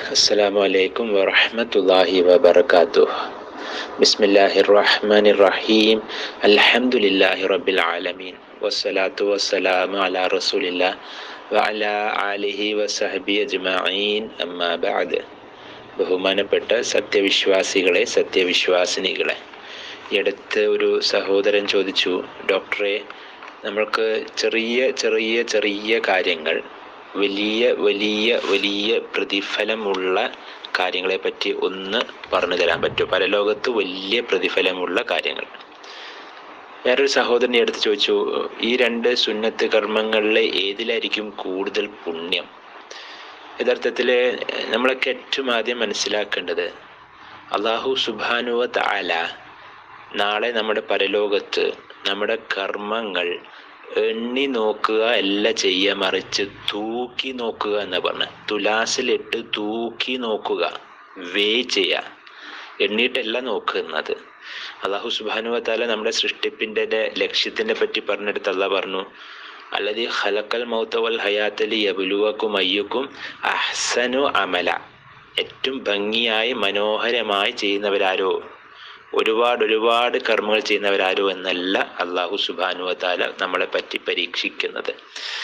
السلام عليكم ورحمة الله وبركاته بسم الله الرحمن الرحيم الحمد لله رب العالمين والصلاة والسلام على رسول الله وعلى آله وصحبه أجمعين أما بعد ബഹുമാനപ്പെട്ട സത്യവിശ്വാസികളെ സത്യവിശ്വാസിനികളെ ഈ അടുത്ത് ഒരു സഹോദരൻ ചോദിച്ചു ഡോക്ടറെ നമ്മൾക്ക് ചെറിയ ചെറിയ ചെറിയ കാര്യങ്ങൾ വലിയ വലിയ വലിയ പ്രതിഫലമുള്ള കാര്യങ്ങളെ പറ്റി ഒന്ന് പറഞ്ഞു തരാൻ പറ്റുമോ പരലോകത്ത് വലിയ പ്രതിഫലമുള്ള കാര്യങ്ങൾ വേറൊരു സഹോദരനെ എടുത്ത് ചോദിച്ചു ഈ രണ്ട് സുന്നത്ത് കർമ്മങ്ങളിലെ ഏതിലായിരിക്കും കൂടുതൽ പുണ്യം യഥാർത്ഥത്തിൽ നമ്മളൊക്കെ ഏറ്റവും ആദ്യം മനസ്സിലാക്കേണ്ടത് അള്ളാഹു സുബാനുവ താല നാളെ നമ്മുടെ പരലോകത്ത് നമ്മുടെ കർമ്മങ്ങൾ എണ്ണി നോക്കുക അല്ല ചെയ്യുക മറിച്ച് തൂക്കി നോക്കുക എന്ന് പറഞ്ഞ തുലാസിലിട്ട് തൂക്കി നോക്കുക വേ ചെയ്യുക എണ്ണിയിട്ടല്ല നോക്കുന്നത് അള്ളാഹു സുബാനുവത്താല നമ്മുടെ സൃഷ്ടിപ്പിൻ്റെ ലക്ഷ്യത്തിനെ പറ്റി പറഞ്ഞെടുത്ത് അല്ല പറഞ്ഞു അല്ലതി ഖലക്കൽ മൗത്ത വൽ ഹയാത്തലി യബുലുവക്കും അയ്യുക്കും അഹ്സനു അമല ഏറ്റവും ഭംഗിയായി മനോഹരമായി ചെയ്യുന്നവരാരോ ഒരുപാട് ഒരുപാട് കർമ്മങ്ങൾ ചെയ്യുന്നവരാരോ എന്നല്ല അള്ളാഹു സുബാനുവത്താല നമ്മളെ പറ്റി പരീക്ഷിക്കുന്നത്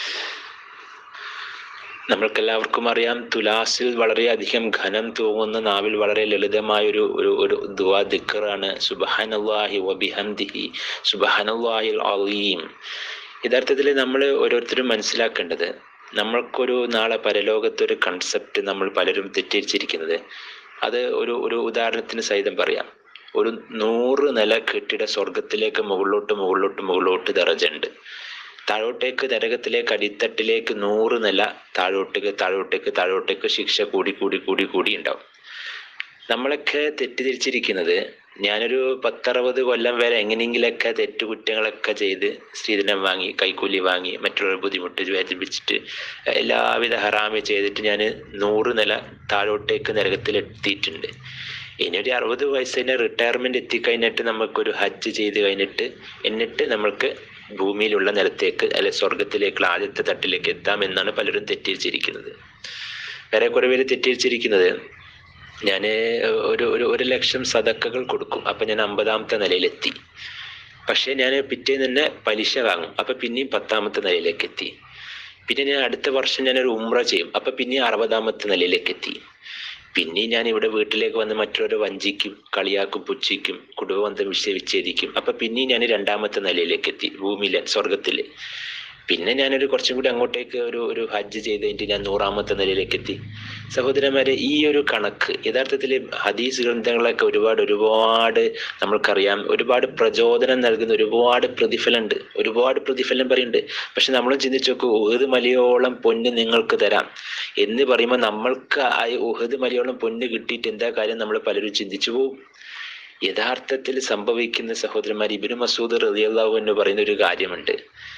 നമ്മൾക്കെല്ലാവർക്കും അറിയാം തുലാസിൽ വളരെയധികം ഘനം തൂങ്ങുന്ന നാവിൽ വളരെ ലളിതമായ ഒരു ഒരു ഒരു ദുവാ ദിക്കറാണ് സുബഹാനല്ലാഹി വബിഹംദിഹി സുബഹാനല്ലാഹി അലീം യഥാർത്ഥത്തിൽ നമ്മൾ ഓരോരുത്തരും മനസ്സിലാക്കേണ്ടത് നമ്മൾക്കൊരു നാളെ പരലോകത്തൊരു കൺസെപ്റ്റ് നമ്മൾ പലരും തെറ്റിദ്ധരിച്ചിരിക്കുന്നത് അത് ഒരു ഒരു ഉദാഹരണത്തിന് സഹിതം പറയാം ഒരു നൂറ് നില കെട്ടിട സ്വർഗത്തിലേക്ക് മുകളിലോട്ട് മുകളിലോട്ട് മുകളിലോട്ട് ദറജുണ്ട് താഴോട്ടേക്ക് നരകത്തിലേക്ക് അടിത്തട്ടിലേക്ക് നൂറ് നില താഴോട്ടേക്ക് താഴോട്ടേക്ക് താഴോട്ടേക്ക് ശിക്ഷ കൂടി കൂടി കൂടി കൂടി ഉണ്ടാവും നമ്മളൊക്കെ തെറ്റിദ്ധരിച്ചിരിക്കുന്നത് ഞാനൊരു പത്തറുപത് കൊല്ലം വരെ എങ്ങനെയെങ്കിലൊക്കെ തെറ്റുകുറ്റങ്ങളൊക്കെ ചെയ്ത് സ്ത്രീധനം വാങ്ങി കൈക്കൂലി വാങ്ങി മറ്റുള്ളവർ ബുദ്ധിമുട്ട് വേദനിപ്പിച്ചിട്ട് എല്ലാവിധ ഹറാമി ചെയ്തിട്ട് ഞാൻ നൂറ് നില താഴോട്ടേക്ക് നരകത്തിൽ എത്തിയിട്ടുണ്ട് ഇനി ഒരു അറുപത് വയസ്സിന് റിട്ടയർമെന്റ് എത്തിക്കഴിഞ്ഞിട്ട് നമുക്കൊരു ഹജ്ജ് ചെയ്ത് കഴിഞ്ഞിട്ട് എന്നിട്ട് നമ്മൾക്ക് ഭൂമിയിലുള്ള നിലത്തേക്ക് അല്ലെ സ്വർഗത്തിലേക്കുള്ള ആദ്യത്തെ തട്ടിലേക്ക് എത്താം എന്നാണ് പലരും തെറ്റിദ്ധരിച്ചിരിക്കുന്നത് വേറെ കുറെ പേര് തെറ്റിദ്ധരിച്ചിരിക്കുന്നത് ഞാൻ ഒരു ഒരു ഒരു ലക്ഷം സതക്കകൾ കൊടുക്കും അപ്പം ഞാൻ അമ്പതാമത്തെ നിലയിലെത്തി പക്ഷേ ഞാൻ പിറ്റേന്ന് തന്നെ പലിശ വാങ്ങും അപ്പം പിന്നെയും പത്താമത്തെ നിലയിലേക്ക് എത്തി പിന്നെ ഞാൻ അടുത്ത വർഷം ഞാനൊരു ഉമ്ര ചെയ്യും അപ്പം പിന്നെയും അറുപതാമത്തെ നിലയിലേക്ക് എത്തി പിന്നെ ഞാൻ ഇവിടെ വീട്ടിലേക്ക് വന്ന് മറ്റുള്ളവരെ വഞ്ചിക്കും കളിയാക്കും പുച്ഛിക്കും കുടുംബബന്ധം വിഷയ വിച്ഛേദിക്കും അപ്പൊ പിന്നെയും ഞാൻ രണ്ടാമത്തെ നിലയിലേക്ക് എത്തി ഭൂമിയിലെ സ്വർഗത്തില് പിന്നെ ഞാനൊരു കുറച്ചും കൂടി അങ്ങോട്ടേക്ക് ഒരു ഒരു ഹജ്ജ് ചെയ്ത് കഴിഞ്ഞിട്ട് ഞാൻ നൂറാമത്തെ നിലയിലേക്ക് എത്തി സഹോദരന്മാരെ ഈ ഒരു കണക്ക് യഥാർത്ഥത്തിൽ ഹദീസ് ഗ്രന്ഥങ്ങളൊക്കെ ഒരുപാട് ഒരുപാട് നമ്മൾക്കറിയാം ഒരുപാട് പ്രചോദനം നൽകുന്ന ഒരുപാട് പ്രതിഫലമുണ്ട് ഒരുപാട് പ്രതിഫലം പറയുന്നുണ്ട് പക്ഷെ നമ്മളും ചിന്തിച്ചു നോക്കൂ ഏത് മലയോളം പൊന്ന് നിങ്ങൾക്ക് തരാം എന്ന് പറയുമ്പോൾ നമ്മൾക്ക് ആ ഉഹദ് മലയോളം പൊന്ന് കിട്ടിയിട്ട് എന്താ കാര്യം നമ്മൾ പലരും ചിന്തിച്ചു പോകും യഥാർത്ഥത്തിൽ സംഭവിക്കുന്ന സഹോദരന്മാർ ഇബിനു മസൂദ് റതിയല്ലാഹു എന്ന് പറയുന്ന ഒരു കാര്യമുണ്ട്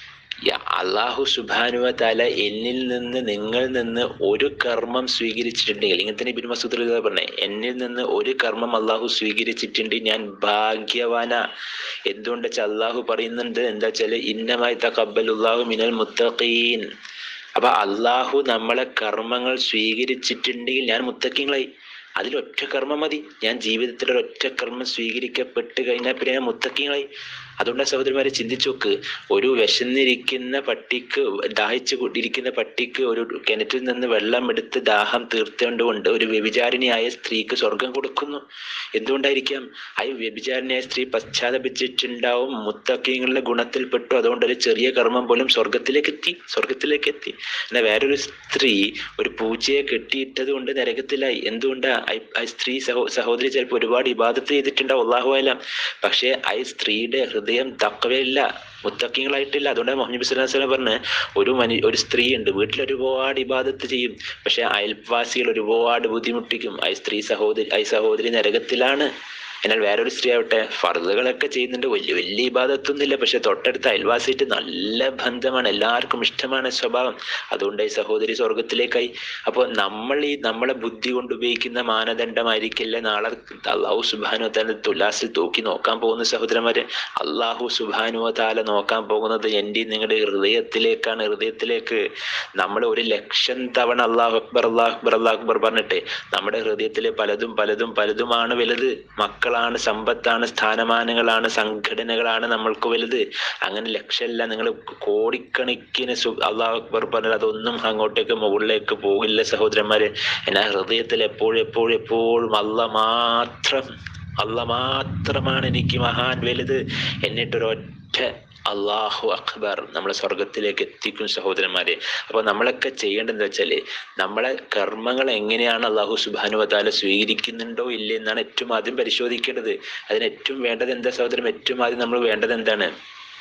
അള്ളാഹു സുബാനുവ താല എന്നിൽ നിന്ന് നിങ്ങൾ നിന്ന് ഒരു കർമ്മം സ്വീകരിച്ചിട്ടുണ്ടെങ്കിൽ ഇങ്ങനെ തന്നെ ഇബിൻ മസൂദ് റളിയല്ലാഹു പറഞ്ഞേ എന്നിൽ നിന്ന് ഒരു കർമ്മം അള്ളാഹു സ്വീകരിച്ചിട്ടുണ്ട് ഞാൻ ഭാഗ്യവാന എന്തുകൊണ്ട് വെച്ചാൽ അള്ളാഹു പറയുന്നുണ്ട് എന്താ വെച്ചാൽ ഇന്നമായി തക്കബലുല്ലാഹു മിനൽ മുത്തഖീൻ അപ്പൊ അള്ളാഹു നമ്മളെ കർമ്മങ്ങൾ സ്വീകരിച്ചിട്ടുണ്ടെങ്കിൽ ഞാൻ മുത്തക്കിങ്ങളായി അതിൽ ഒറ്റ കർമ്മം മതി ഞാൻ ജീവിതത്തിൽ ഒരു ഒറ്റ കർമ്മം സ്വീകരിക്കപ്പെട്ട് കഴിഞ്ഞാൽ പിന്നെ ഞാൻ മുത്തക്കിങ്ങളായി അതുകൊണ്ട് സഹോദരന്മാരെ ചിന്തിച്ചു നോക്ക് ഒരു വിശന്നിരിക്കുന്ന പട്ടിക്ക് ദാഹിച്ചു ഇരിക്കുന്ന പട്ടിക്ക് ഒരു കിണറ്റിൽ നിന്ന് വെള്ളം എടുത്ത് ദാഹം തീർത്തുകൊണ്ടുകൊണ്ട് ഒരു വ്യഭിചാരിണിയായ സ്ത്രീക്ക് സ്വർഗം കൊടുക്കുന്നു എന്തുകൊണ്ടായിരിക്കാം ആ വ്യഭിചാരിണിയായ സ്ത്രീ പശ്ചാത്തപിച്ചിട്ടുണ്ടാവും മുത്തക്കിങ്ങളുടെ ഗുണത്തിൽപ്പെട്ടു അതുകൊണ്ട് ഒരു ചെറിയ കർമ്മം പോലും സ്വർഗത്തിലേക്ക് എത്തി സ്വർഗത്തിലേക്ക് എത്തി എന്നാൽ വേറൊരു സ്ത്രീ ഒരു പൂച്ചയെ കെട്ടിയിട്ടത് കൊണ്ട് നരകത്തിലായി എന്തുകൊണ്ടാ ആ സ്ത്രീ സഹോ സഹോദരി ചിലപ്പോൾ ഒരുപാട് ഇബാദത്ത് ചെയ്തിട്ടുണ്ടാവും അള്ളാഹു അലാം പക്ഷേ ആ സ്ത്രീയുടെ ഹൃദയം തക്കവയില്ല മുത്തക്കിങ്ങളായിട്ടില്ല അതുകൊണ്ട് മുഹമ്മദ് ബിസ്ലാം സ്വലം പറഞ്ഞ് ഒരു മനു ഒരു സ്ത്രീ ഉണ്ട് വീട്ടിൽ ഒരുപാട് ഇബാദത്ത് ചെയ്യും പക്ഷെ അയൽവാസികൾ ഒരുപാട് ബുദ്ധിമുട്ടിക്കും ആ സ്ത്രീ സഹോദരി ആ സഹോദരി നരകത്തിലാണ് എന്നാൽ വേറൊരു സ്ത്രീ ആവട്ടെ ഫറുകളൊക്കെ ചെയ്യുന്നുണ്ട് വലിയ വലിയ ഇബാദത്തൊന്നുമില്ല പക്ഷെ തൊട്ടടുത്ത അയൽവാസിയായിട്ട് നല്ല ബന്ധമാണ് എല്ലാവർക്കും ഇഷ്ടമാണ് സ്വഭാവം അതുകൊണ്ട് ഈ സഹോദരി സ്വർഗത്തിലേക്കായി അപ്പോൾ നമ്മൾ ഈ നമ്മളെ ബുദ്ധി കൊണ്ട് ഉപയോഗിക്കുന്ന മാനദണ്ഡമായിരിക്കില്ല നാളെ അള്ളാഹു സുബാനു താല തുലാസിൽ തൂക്കി നോക്കാൻ പോകുന്ന സഹോദരന്മാരെ അള്ളാഹു സുബാനു താല നോക്കാൻ പോകുന്നത് എൻ്റെ നിങ്ങളുടെ ഹൃദയത്തിലേക്കാണ് ഹൃദയത്തിലേക്ക് നമ്മൾ ഒരു ലക്ഷം തവണ അള്ളാഹു അക്ബർ അള്ളാഹു അക്ബർ അള്ളാഹു അക്ബർ പറഞ്ഞിട്ട് നമ്മുടെ ഹൃദയത്തിൽ പലതും പലതും പലതുമാണ് വലുത് മക്കളാണ് സമ്പത്താണ് സ്ഥാനമാനങ്ങളാണ് സംഘടനകളാണ് നമ്മൾക്ക് വലുത് അങ്ങനെ ലക്ഷമല്ല നിങ്ങൾ കോടിക്കണക്കിന് സു അള്ളാഹു അക്ബർ പറഞ്ഞാൽ അതൊന്നും അങ്ങോട്ടേക്ക് മുകളിലേക്ക് പോകില്ല സഹോദരന്മാരെ എന്നാൽ ഹൃദയത്തിൽ എപ്പോഴും എപ്പോഴും എപ്പോഴും അല്ല മാത്രം അല്ല മാത്രമാണ് എനിക്ക് മഹാൻ വലുത് എന്നിട്ടൊരൊറ്റ അള്ളാഹു അക്ബർ നമ്മളെ സ്വർഗത്തിലേക്ക് എത്തിക്കും സഹോദരന്മാരെ അപ്പോൾ നമ്മളൊക്കെ ചെയ്യേണ്ടതെന്ന് വെച്ചാൽ നമ്മളെ കർമ്മങ്ങൾ എങ്ങനെയാണ് അള്ളാഹു സുബാനുവതാല സ്വീകരിക്കുന്നുണ്ടോ ഇല്ലേ എന്നാണ് ഏറ്റവും ആദ്യം പരിശോധിക്കേണ്ടത് അതിന് ഏറ്റവും വേണ്ടത് എന്താ സഹോദരം ഏറ്റവും ആദ്യം നമ്മൾ വേണ്ടത് എന്താണ്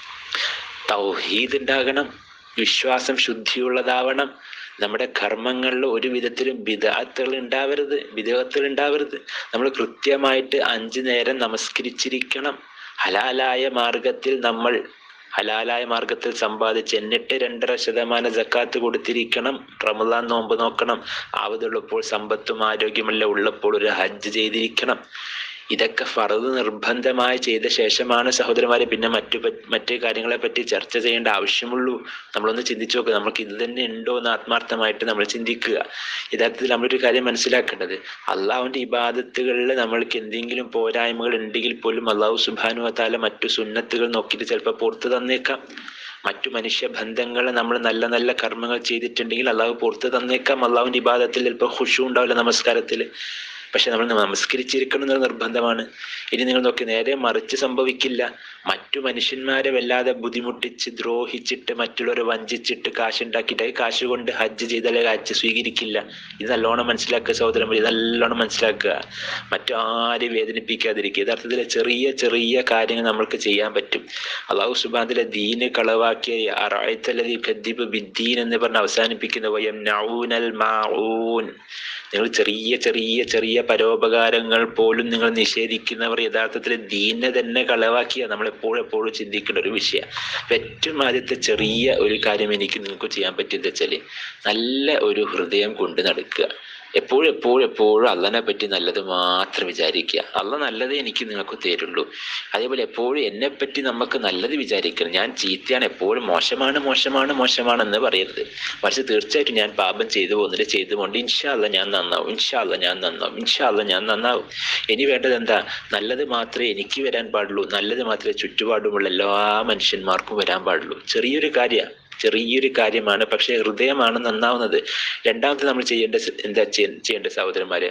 തൗഹീദ് ഉണ്ടാകണം വിശ്വാസം ശുദ്ധിയുള്ളതാവണം നമ്മുടെ കർമ്മങ്ങളിൽ ഒരു വിധത്തിലും വിദാത്തുകൾ ഉണ്ടാവരുത് വിദേഹത്തുകൾ ഉണ്ടാവരുത് നമ്മൾ കൃത്യമായിട്ട് അഞ്ചു നേരം നമസ്കരിച്ചിരിക്കണം ഹലാലായ മാർഗത്തിൽ നമ്മൾ ഹലാലായ മാർഗത്തിൽ സമ്പാദിച്ച് എന്നിട്ട് രണ്ടര ശതമാനം ജക്കാത്ത് കൊടുത്തിരിക്കണം റമദാൻ നോമ്പ് നോക്കണം ആവതുള്ളപ്പോൾ സമ്പത്തും ആരോഗ്യമെല്ലാം ഉള്ളപ്പോൾ ഒരു ഹജ്ജ് ചെയ്തിരിക്കണം ഇതൊക്കെ ഫറദ് നിർബന്ധമായി ചെയ്ത ശേഷമാണ് സഹോദരന്മാരെ പിന്നെ മറ്റു മറ്റു കാര്യങ്ങളെ പറ്റി ചർച്ച ചെയ്യേണ്ട ആവശ്യമുള്ളൂ നമ്മളൊന്ന് ചിന്തിച്ചു നോക്കുക നമുക്ക് ഇത് തന്നെ ഉണ്ടോ എന്ന് ആത്മാർത്ഥമായിട്ട് നമ്മൾ ചിന്തിക്കുക യഥാർത്ഥത്തിൽ നമ്മളൊരു കാര്യം മനസ്സിലാക്കേണ്ടത് അള്ളാഹുവിന്റെ ഇബാദത്തുകളിൽ നമ്മൾക്ക് എന്തെങ്കിലും പോരായ്മകൾ ഉണ്ടെങ്കിൽ പോലും അള്ളാഹു സുബാനു താല മറ്റു സുന്നത്തുകൾ നോക്കിയിട്ട് ചിലപ്പോൾ പുറത്തു തന്നേക്കാം മറ്റു മനുഷ്യ ബന്ധങ്ങൾ നമ്മൾ നല്ല നല്ല കർമ്മങ്ങൾ ചെയ്തിട്ടുണ്ടെങ്കിൽ അള്ളാഹു പുറത്ത് തന്നേക്കാം അള്ളാഹുവിന്റെ ഇബാദത്തിൽ ചിലപ്പോൾ ഖുഷു ഉണ്ടാവില്ല നമസ്കാരത്തിൽ പക്ഷെ നമ്മൾ നമസ്കരിച്ചിരിക്കണം എന്നത് നിർബന്ധമാണ് ഇനി നിങ്ങൾ നോക്കി നേരെ മറിച്ച് സംഭവിക്കില്ല മറ്റു മനുഷ്യന്മാരെ വല്ലാതെ ബുദ്ധിമുട്ടിച്ച് ദ്രോഹിച്ചിട്ട് മറ്റുള്ളവരെ വഞ്ചിച്ചിട്ട് കാശുണ്ടാക്കിയിട്ട് ഈ കാശ് കൊണ്ട് ഹജ്ജ് ചെയ്താലേ ഹജ്ജ് സ്വീകരിക്കില്ല ഇത് നല്ലോണം മനസ്സിലാക്കുക സഹോദരൻ ഇത് നല്ലോണം മനസ്സിലാക്കുക മറ്റു ആരെയും വേദനിപ്പിക്കാതിരിക്കുക യഥാർത്ഥത്തിൽ ചെറിയ ചെറിയ കാര്യങ്ങൾ നമ്മൾക്ക് ചെയ്യാൻ പറ്റും അള്ളാഹു സുബാദിലെ ദീന് കളവാക്കിയ അറായത്തലതി ഖദ്ദിബ് ബിദ്ദീൻ എന്ന് പറഞ്ഞ് അവസാനിപ്പിക്കുന്ന വയം നഊനൽ മാഊൻ നിങ്ങൾ ചെറിയ ചെറിയ ചെറിയ പരോപകാരങ്ങൾ പോലും നിങ്ങൾ നിഷേധിക്കുന്നവർ യഥാർത്ഥത്തിൽ ദീനെ തന്നെ കളവാക്കിയ നമ്മൾ എപ്പോഴും എപ്പോഴും ചിന്തിക്കേണ്ട ഒരു വിഷയം ഏറ്റവും ആദ്യത്തെ ചെറിയ ഒരു കാര്യം എനിക്ക് നിങ്ങൾക്ക് ചെയ്യാൻ പറ്റിയെന്ന് വെച്ചാൽ നല്ല ഒരു ഹൃദയം കൊണ്ട് നടക്കുക എപ്പോഴും എപ്പോഴും എപ്പോഴും അള്ളനെ പറ്റി നല്ലത് മാത്രം വിചാരിക്കുക അള്ള നല്ലതേ എനിക്ക് നിങ്ങൾക്ക് തരുള്ളൂ അതേപോലെ എപ്പോഴും എന്നെ പറ്റി നമുക്ക് നല്ലത് വിചാരിക്കണം ഞാൻ ചീത്തയാണ് എപ്പോഴും മോശമാണ് മോശമാണ് മോശമാണ് എന്ന് പറയരുത് പക്ഷെ തീർച്ചയായിട്ടും ഞാൻ പാപം ചെയ്തു പോകുന്നില്ല ചെയ്തുകൊണ്ട് ഇൻഷാല്ല ഞാൻ നന്നാവും ഇൻഷാല്ല ഞാൻ നന്നാവും ഇൻഷാല്ല ഞാൻ നന്നാവും ഇനി വേണ്ടത് എന്താ നല്ലത് മാത്രമേ എനിക്ക് വരാൻ പാടുള്ളൂ നല്ലത് മാത്രമേ ചുറ്റുപാടുമുള്ള എല്ലാ മനുഷ്യന്മാർക്കും വരാൻ പാടുള്ളൂ ചെറിയൊരു കാര്യമാണ് ചെറിയൊരു കാര്യമാണ് പക്ഷെ ഹൃദയമാണ് നന്നാവുന്നത് രണ്ടാമത് നമ്മൾ ചെയ്യേണ്ട എന്താ ചെയ്യേണ്ട സഹോദരന്മാരെ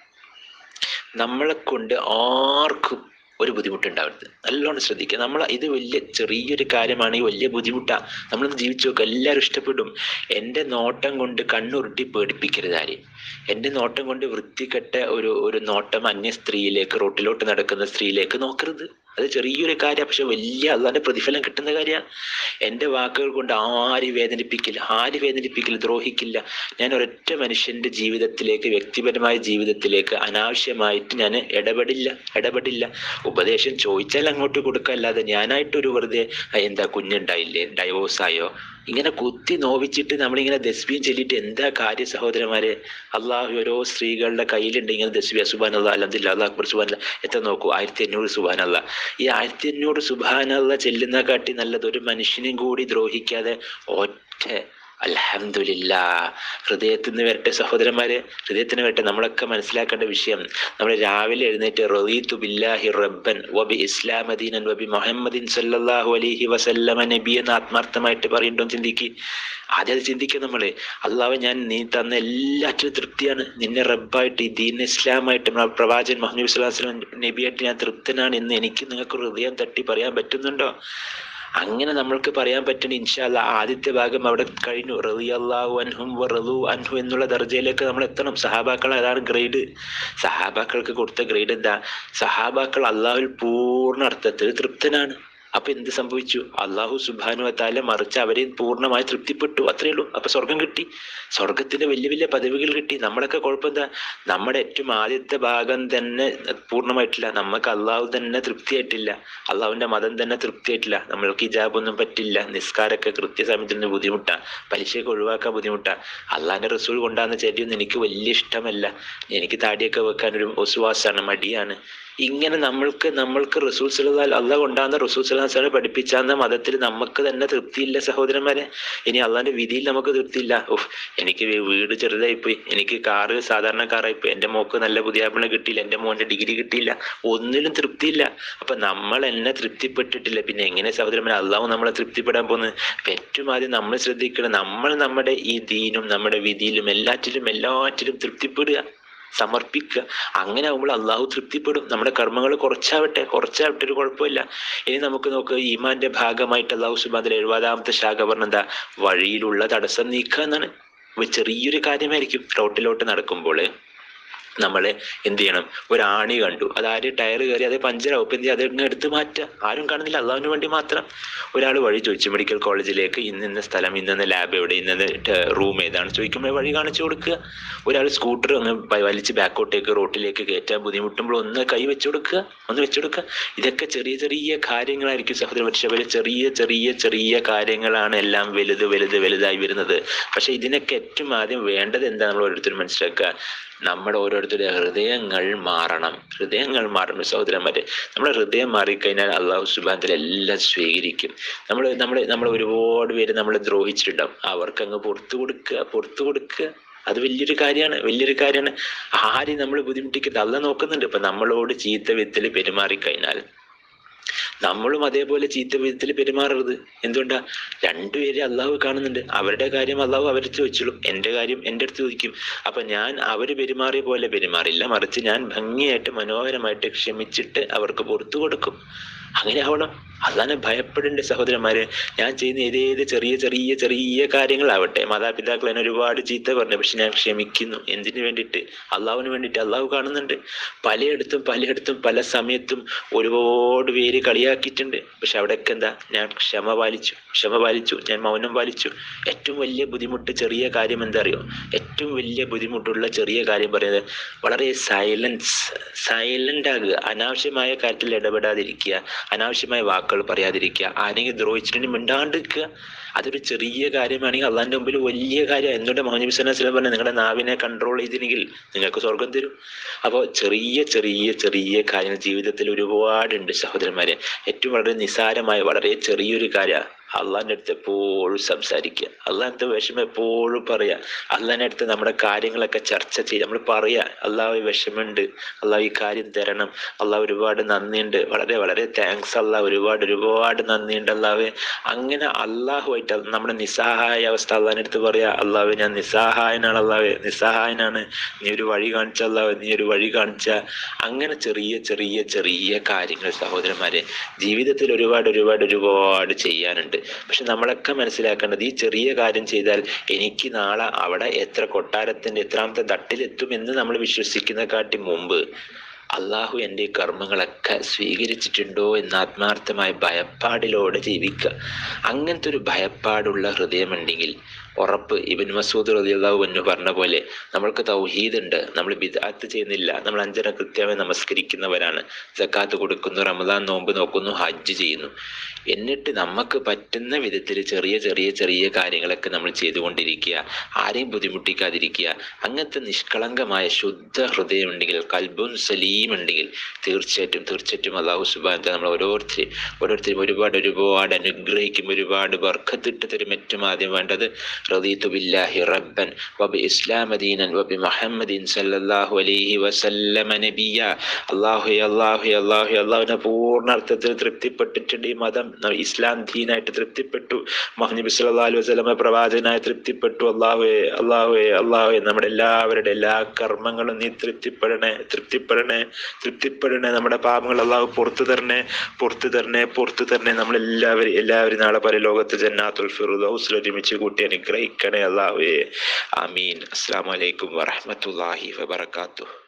നമ്മളെ കൊണ്ട് ആർക്കും ഒരു ബുദ്ധിമുട്ടുണ്ടാവരുത് നല്ലോണം ശ്രദ്ധിക്കുക നമ്മൾ ഇത് വലിയ ചെറിയൊരു കാര്യമാണ് ഈ വലിയ ബുദ്ധിമുട്ടാണ് നമ്മളൊന്ന് ജീവിച്ചു നോക്കുക എല്ലാവരും ഇഷ്ടപ്പെടും എൻ്റെ നോട്ടം കൊണ്ട് കണ്ണുരുട്ടി പേടിപ്പിക്കരുത് ആരെയും എൻ്റെ നോട്ടം കൊണ്ട് വൃത്തികെട്ട ഒരു ഒരു നോട്ടം അന്യ സ്ത്രീയിലേക്ക് റോട്ടിലോട്ട് നടക്കുന്ന സ്ത്രീയിലേക്ക് നോക്കരുത് അത് ചെറിയൊരു കാര്യം പക്ഷെ വലിയ അള്ളാന്റെ പ്രതിഫലം കിട്ടുന്ന കാര്യമാണ് എൻ്റെ വാക്കുകൾ കൊണ്ട് ആരും വേദനിപ്പിക്കില്ല ആര് വേദനിപ്പിക്കില്ല ദ്രോഹിക്കില്ല ഞാൻ ഒരൊറ്റ മനുഷ്യന്റെ ജീവിതത്തിലേക്ക് വ്യക്തിപരമായ ജീവിതത്തിലേക്ക് അനാവശ്യമായിട്ട് ഞാൻ ഇടപെടില്ല ഇടപെടില്ല ഉപദേശം ചോദിച്ചാൽ അങ്ങോട്ട് കൊടുക്കുക അല്ലാതെ ഞാനായിട്ടൊരു വെറുതെ എന്താ കുഞ്ഞുണ്ടായില്ലേ ഡൈവോഴ്സ് ആയോ ഇങ്ങനെ കുത്തി നോവിച്ചിട്ട് നമ്മളിങ്ങനെ ദസ്ബീൻ ചൊല്ലിയിട്ട് എന്താ കാര്യം സഹോദരന്മാരെ അള്ളാഹു ഓരോ സ്ത്രീകളുടെ കയ്യിലുണ്ട് ഇങ്ങനെ ദസ്ബിയ സുബാൻ അല്ല അലഹദില്ല അള്ളാഹ് അക്ബർ സുബാൻ എത്ര നോക്കൂ ആയിരത്തി അഞ്ഞൂറ് സുബാൻ അല്ല ഈ ആയിരത്തി അഞ്ഞൂറ് സുബാൻ അല്ല ചെല്ലുന്ന കാട്ടി നല്ലത് ഒരു മനുഷ്യനും കൂടി ദ്രോഹിക്കാതെ ഒറ്റ അലഹമില്ല ഹൃദയത്തിൽ നിന്ന് വരട്ടെ സഹോദരന്മാരെ ഹൃദയത്തിന് വരട്ടെ നമ്മളൊക്കെ മനസ്സിലാക്കേണ്ട വിഷയം നമ്മൾ രാവിലെ എഴുന്നേറ്റ് റദീത്തു ബില്ലാഹി റബ്ബൻ വബി ഇസ്ലാമദീനൻ വബി മുഹമ്മദിൻ സല്ലല്ലാഹു അലൈഹി വസല്ലമ നബി എന്ന് ആത്മാർത്ഥമായിട്ട് പറയുന്നുണ്ടോ ചിന്തിക്ക് ആദ്യം അത് ചിന്തിക്കുക നമ്മള് അള്ളാഹ് ഞാൻ നീ തന്ന എല്ലാറ്റിനും തൃപ്തിയാണ് നിന്നെ റബ്ബായിട്ട് ഈ ദീൻ ഇസ്ലാമായിട്ട് പ്രവാചകൻ മുഹമ്മദ് വസ്ലാം നബിയായിട്ട് ഞാൻ തൃപ്തനാണ് എന്ന് എനിക്ക് നിങ്ങൾക്ക് ഹൃദയം തട്ടി പറയാൻ പറ്റുന്നുണ്ടോ അങ്ങനെ നമ്മൾക്ക് പറയാൻ പറ്റുന്ന ഇൻഷാല്ല ആദ്യത്തെ ഭാഗം അവിടെ കഴിഞ്ഞു റളിയല്ലാഹു അൻഹും റളു അൻഹു എന്നുള്ള ദർജയിലേക്ക് നമ്മൾ എത്തണം സഹാബാക്കൾ അതാണ് ഗ്രേഡ് സഹാബാക്കൾക്ക് കൊടുത്ത ഗ്രേഡ് എന്താ സഹാബാക്കൾ അള്ളാഹുൽ പൂർണ്ണ അർത്ഥത്തിൽ തൃപ്തനാണ് അപ്പൊ എന്ത് സംഭവിച്ചു അള്ളാഹു സുബാനു താല മറിച്ച് അവരെ പൂർണ്ണമായി തൃപ്തിപ്പെട്ടു അത്രേ ഉള്ളൂ അപ്പൊ സ്വർഗം കിട്ടി സ്വർഗത്തിന്റെ വലിയ വലിയ പദവികൾ കിട്ടി നമ്മളൊക്കെ കുഴപ്പം എന്താ നമ്മുടെ ഏറ്റവും ആദ്യത്തെ ഭാഗം തന്നെ പൂർണ്ണമായിട്ടില്ല നമുക്ക് അള്ളാഹു തന്നെ തൃപ്തിയായിട്ടില്ല അള്ളാഹുവിന്റെ മതം തന്നെ തൃപ്തിയായിട്ടില്ല നമ്മൾക്ക് ഹിജാബൊന്നും പറ്റില്ല നിസ്കാരമൊക്കെ കൃത്യസമയത്തിന് ബുദ്ധിമുട്ടാ പലിശയൊക്കെ ഒഴിവാക്കാൻ ബുദ്ധിമുട്ടാ അള്ളാഹിന്റെ റസൂൽ കൊണ്ടാകുന്ന ചെടിയൊന്നും എനിക്ക് വലിയ ഇഷ്ടമല്ല എനിക്ക് താടിയൊക്കെ വെക്കാൻ ഒരു ഒസുവാസാണ് മടിയാണ് ഇങ്ങനെ നമ്മൾക്ക് നമ്മൾക്ക് റസൂൽ സലാൽ അള്ളാഹ് കൊണ്ടാകുന്ന റസൂൽ സലാഹ് പഠിപ്പിച്ചാന്ന മതത്തിൽ നമുക്ക് തന്നെ തൃപ്തിയില്ല സഹോദരന്മാരെ ഇനി അള്ളാഹിന്റെ വിധിയിൽ നമുക്ക് തൃപ്തിയില്ല ഉഫ് എനിക്ക് വീ- വീട് ചെറുതായിപ്പോയി എനിക്ക് കാറ് സാധാരണ കാറായിപ്പോയി എൻ്റെ മോക്ക് നല്ല പുതിയാപ്പിള കിട്ടിയില്ല എൻ്റെ മോൻ്റെ ഡിഗ്രി കിട്ടിയില്ല ഒന്നിലും തൃപ്തിയില്ല അപ്പൊ നമ്മൾ എന്നെ തൃപ്തിപ്പെട്ടിട്ടില്ല പിന്നെ എങ്ങനെ സഹോദരന്മാരെ അള്ളാഹു നമ്മളെ തൃപ്തിപ്പെടാൻ പോകുന്നത് അപ്പൊ ഏറ്റവും ആദ്യം നമ്മൾ ശ്രദ്ധിക്കണം നമ്മൾ നമ്മുടെ ഈ ദീനും നമ്മുടെ വിധിയിലും എല്ലാറ്റിലും എല്ലാറ്റിലും തൃപ്തിപ്പെടുക സമർപ്പിക്കുക അങ്ങനെ ആകുമ്പോൾ അള്ളാഹു തൃപ്തിപ്പെടും നമ്മുടെ കർമ്മങ്ങൾ കുറച്ചാവട്ടെ കുറച്ചാവട്ടെ ഒരു കുഴപ്പമില്ല ഇനി നമുക്ക് നോക്കുക ഈമാന്റെ ഭാഗമായിട്ട് അള്ളാഹു സുബാദിൽ എഴുപതാമത്തെ ശാഖ പറഞ്ഞെന്താ വഴിയിലുള്ള തടസ്സം നീക്കുക എന്നാണ് ഒരു ചെറിയൊരു കാര്യമായിരിക്കും റോട്ടിലോട്ട് നടക്കുമ്പോൾ നമ്മൾ എന്ത് ചെയ്യണം ഒരു ആണി കണ്ടു അത് ആര് ടയർ കയറി അത് പഞ്ചറാവും ഇപ്പം എന്ത് ചെയ്യുക അത് ഇങ്ങ് എടുത്ത് മാറ്റുക ആരും കാണുന്നില്ല അള്ളാഹുവിന് വേണ്ടി മാത്രം ഒരാൾ വഴി ചോദിച്ചു മെഡിക്കൽ കോളേജിലേക്ക് ഇന്നിന്ന സ്ഥലം ഇന്നിന്ന ലാബ് എവിടെ ഇന്നിന്ന റൂം ഏതാണ് ചോദിക്കുമ്പോൾ വഴി കാണിച്ചു കൊടുക്കുക ഒരാൾ സ്കൂട്ടർ അങ്ങ് വ- വലിച്ച് ബാക്കോട്ടേക്ക് റോട്ടിലേക്ക് കയറ്റാൻ ബുദ്ധിമുട്ടുമ്പോൾ ഒന്ന് കൈ വെച്ചു കൊടുക്കുക ഒന്ന് വെച്ചു കൊടുക്കുക ഇതൊക്കെ ചെറിയ ചെറിയ കാര്യങ്ങളായിരിക്കും സഹോദരൻ പക്ഷെ അവര് ചെറിയ ചെറിയ ചെറിയ കാര്യങ്ങളാണ് എല്ലാം വലുത് വലുത് വലുതായി വരുന്നത് പക്ഷെ ഇതിനൊക്കെ ഏറ്റവും ആദ്യം വേണ്ടത് എന്താ നമ്മൾ ഓരോരുത്തരും മനസ്സിലാക്കുക നമ്മുടെ ഓരോരുത്തരുടെ ഹൃദയങ്ങൾ മാറണം ഹൃദയങ്ങൾ മാറണം സഹോദരന്മാരെ നമ്മുടെ ഹൃദയം മാറിക്കഴിഞ്ഞാൽ അള്ളാഹു സുബാന്തൽ എല്ലാം സ്വീകരിക്കും നമ്മൾ നമ്മൾ നമ്മൾ ഒരുപാട് പേര് നമ്മളെ ദ്രോഹിച്ചിട്ടുണ്ടാവും അവർക്ക് അങ്ങ് പുറത്തു കൊടുക്കുക പുറത്തു കൊടുക്കുക അത് വലിയൊരു കാര്യമാണ് വലിയൊരു കാര്യമാണ് ആരെയും നമ്മൾ ബുദ്ധിമുട്ടിക്കരുത് അല്ല നോക്കുന്നുണ്ട് ഇപ്പൊ നമ്മളോട് ചീത്ത വിധത്തിൽ പെരുമാറിക്കഴിഞ്ഞാൽ നമ്മളും അതേപോലെ ചീത്ത വിധത്തിൽ പെരുമാറരുത് എന്തുകൊണ്ടാ രണ്ടുപേരെ അള്ളാഹു കാണുന്നുണ്ട് അവരുടെ കാര്യം അള്ളാഹു അവരുടെ ചോദിച്ചോളും എൻ്റെ കാര്യം എൻ്റെ അടുത്ത് ചോദിക്കും അപ്പൊ ഞാൻ അവര് പെരുമാറിയ പോലെ പെരുമാറില്ല മറിച്ച് ഞാൻ ഭംഗിയായിട്ട് മനോഹരമായിട്ട് ക്ഷമിച്ചിട്ട് അവർക്ക് പുറത്തു കൊടുക്കും അങ്ങനെ ആവണം അതാണ് ഭയപ്പെടേണ്ട സഹോദരന്മാരെ ഞാൻ ചെയ്യുന്ന ഏതേത് ചെറിയ ചെറിയ ചെറിയ കാര്യങ്ങളാവട്ടെ മാതാപിതാക്കൾ എന്നെ ഒരുപാട് ചീത്ത പറഞ്ഞു പക്ഷെ ഞാൻ ക്ഷമിക്കുന്നു എന്തിനു വേണ്ടിയിട്ട് അള്ളാഹുവിന് വേണ്ടിയിട്ട് അള്ളാഹു കാണുന്നുണ്ട് പലയിടത്തും പലയിടത്തും പല സമയത്തും ഒരുപാട് പേര് കളിയാക്കിയിട്ടുണ്ട് പക്ഷെ അവിടെയൊക്കെ എന്താ ഞാൻ ക്ഷമ പാലിച്ചു ക്ഷമ പാലിച്ചു ഞാൻ മൗനം പാലിച്ചു ഏറ്റവും വലിയ ബുദ്ധിമുട്ട് ചെറിയ കാര്യം എന്താ അറിയോ ഏറ്റവും വലിയ ബുദ്ധിമുട്ടുള്ള ചെറിയ കാര്യം പറയുന്നത് വളരെ സൈലൻസ് സൈലന്റ് ആകുക അനാവശ്യമായ കാര്യത്തിൽ ഇടപെടാതിരിക്കുക അനാവശ്യമായ വാക്കുകൾ പറയാതിരിക്കുക ആരെങ്കിലും ദ്രോഹിച്ചിട്ടുണ്ടെങ്കിൽ മിണ്ടാണ്ടിരിക്കുക അതൊരു ചെറിയ കാര്യമാണെങ്കിൽ അള്ളാന്റെ മുമ്പിൽ വലിയ കാര്യം എന്തുകൊണ്ട് മുഹമ്മദ് നബി സ്വല്ലല്ലാഹു അലൈഹി വസല്ലം പറഞ്ഞ നിങ്ങളുടെ നാവിനെ കൺട്രോൾ ചെയ്തില്ലെങ്കിൽ നിങ്ങൾക്ക് സ്വർഗം തരും അപ്പോൾ ചെറിയ ചെറിയ ചെറിയ കാര്യങ്ങൾ ജീവിതത്തിൽ ഒരുപാടുണ്ട് സഹോദരന്മാരെ ഏറ്റവും വളരെ നിസാരമായ വളരെ ചെറിയൊരു കാര്യമാണ് അള്ളാഹിൻ്റെ അടുത്ത് എപ്പോഴും സംസാരിക്കുക അള്ളാഹിൻ്റെ വിഷമം എപ്പോഴും പറയുക അള്ളാഹിൻ്റെ അടുത്ത് നമ്മുടെ കാര്യങ്ങളൊക്കെ ചർച്ച ചെയ്യുക നമ്മൾ പറയുക അള്ളാഹ് വിഷമമുണ്ട് അള്ളാഹ് ഈ കാര്യം തരണം അള്ളാഹ് ഒരുപാട് നന്ദിയുണ്ട് വളരെ വളരെ താങ്ക്സ് അള്ളാഹ് ഒരുപാട് ഒരുപാട് നന്ദിയുണ്ട് അള്ളാഹ് അങ്ങനെ അള്ളാഹുമായിട്ട് നമ്മുടെ നിസ്സഹായ അവസ്ഥ അള്ളാഹിൻ്റെ അടുത്ത് പറയാ അള്ളാഹ് ഞാൻ നിസ്സഹായനാണ് അള്ളാഹ് നിസ്സഹായനാണ് നീ ഒരു വഴി കാണിച്ച അള്ളാഹ് നീ ഒരു വഴി കാണിച്ച അങ്ങനെ ചെറിയ ചെറിയ ചെറിയ കാര്യങ്ങൾ സഹോദരന്മാരെ ജീവിതത്തിൽ ഒരുപാട് ഒരുപാട് ഒരുപാട് ചെയ്യാനുണ്ട് പക്ഷെ നമ്മളൊക്കെ മനസ്സിലാക്കേണ്ടത് ഈ ചെറിയ കാര്യം ചെയ്താൽ എനിക്ക് നാളെ അവിടെ എത്ര കൊട്ടാരത്തിന്റെ എത്രാമത്തെ തട്ടിലെത്തും എന്ന് നമ്മൾ വിശ്വസിക്കുന്ന കാട്ടി മുമ്പ് അള്ളാഹു എൻ്റെ ഈ കർമ്മങ്ങളൊക്കെ സ്വീകരിച്ചിട്ടുണ്ടോ എന്ന ആത്മാർത്ഥമായ ഭയപ്പാടിലൂടെ ജീവിക്കുക അങ്ങനത്തെ ഒരു ഭയപ്പാടുള്ള ഹൃദയമുണ്ടെങ്കിൽ ഉറപ്പ് ഇബിൻ മസൂദ് റളിയല്ലാഹു അൻഹു പറഞ്ഞ പോലെ നമ്മൾക്ക് തൗഹീദ് ഉണ്ട് നമ്മൾ ബിദാത്ത് ചെയ്യുന്നില്ല നമ്മൾ അഞ്ചര കൃത്യമായി നമസ്കരിക്കുന്നവരാണ് സക്കാത്ത് കൊടുക്കുന്നു റമദാൻ നോമ്പ് നോക്കുന്നു ഹജ്ജ് ചെയ്യുന്നു എന്നിട്ട് നമുക്ക് പറ്റുന്ന വിധത്തിൽ ചെറിയ ചെറിയ ചെറിയ കാര്യങ്ങളൊക്കെ നമ്മൾ ചെയ്തുകൊണ്ടിരിക്കുക ആരെയും ബുദ്ധിമുട്ടിക്കാതിരിക്കുക അങ്ങനത്തെ നിഷ്കളങ്കമായ ശുദ്ധ ഹൃദയം ഉണ്ടെങ്കിൽ കൽബുൻ സലീം ഉണ്ടെങ്കിൽ തീർച്ചയായിട്ടും തീർച്ചയായിട്ടും അള്ളാഹു സുബാൻ നമ്മൾ ഓരോരുത്തരെയും ഓരോരുത്തരും ഒരുപാട് ഒരുപാട് അനുഗ്രഹിക്കും ഒരുപാട് വർക്കത്തിട്ട് തരും ഏറ്റവും ആദ്യം വേണ്ടത് റദീതു ബില്ലാഹി റബ്ബൻ വബി ഇസ്ലാം ദീനൻ വബി മുഹമ്മദിൻ സല്ലല്ലാഹു അലൈഹി വസല്ലമ നബിയ അല്ലാഹു അല്ലാഹു അല്ലാഹു അല്ലാഹുവിനെ പൂർണ്ണ അർത്ഥത്തിൽ തൃപ്തിപ്പെട്ടിട്ടുണ്ട് ഈ മതം ന- ഇസ്ലാം ദീനായിട്ട് തൃപ്തിപ്പെട്ടു മുഹമ്മദ് നബി സല്ലല്ലാഹു അലൈഹി വസല്ലമ പ്രവാചകനായി തൃപ്തിപ്പെട്ടു അല്ലാഹുവേ അല്ലാഹുവേ അല്ലാഹുവേ നമ്മുടെ എല്ലാവരുടെ എല്ലാ കർമ്മങ്ങളും നീ തൃപ്തിപ്പെടണേ തൃപ്തിപ്പെടണേ തൃപ്തിപ്പെടണേ നമ്മുടെ പാപങ്ങൾ അള്ളാഹു പുറത്തു തരണേ പുറത്തു തരണേ പുറത്തു തരണേ നമ്മളെല്ലാവരും എല്ലാവരും നാളെ പല ലോകത്ത് ജന്നാത്തുൽ ഫിറുദൗസിൽ ഒരുമിച്ച് കൂട്ടി അനുഗ്രഹിക്കണേ അള്ളാഹുവേ ആമീൻ അസ്സാം വലൈക്കും വറഹമത്തല്ലാഹി വബർക്കാത്തു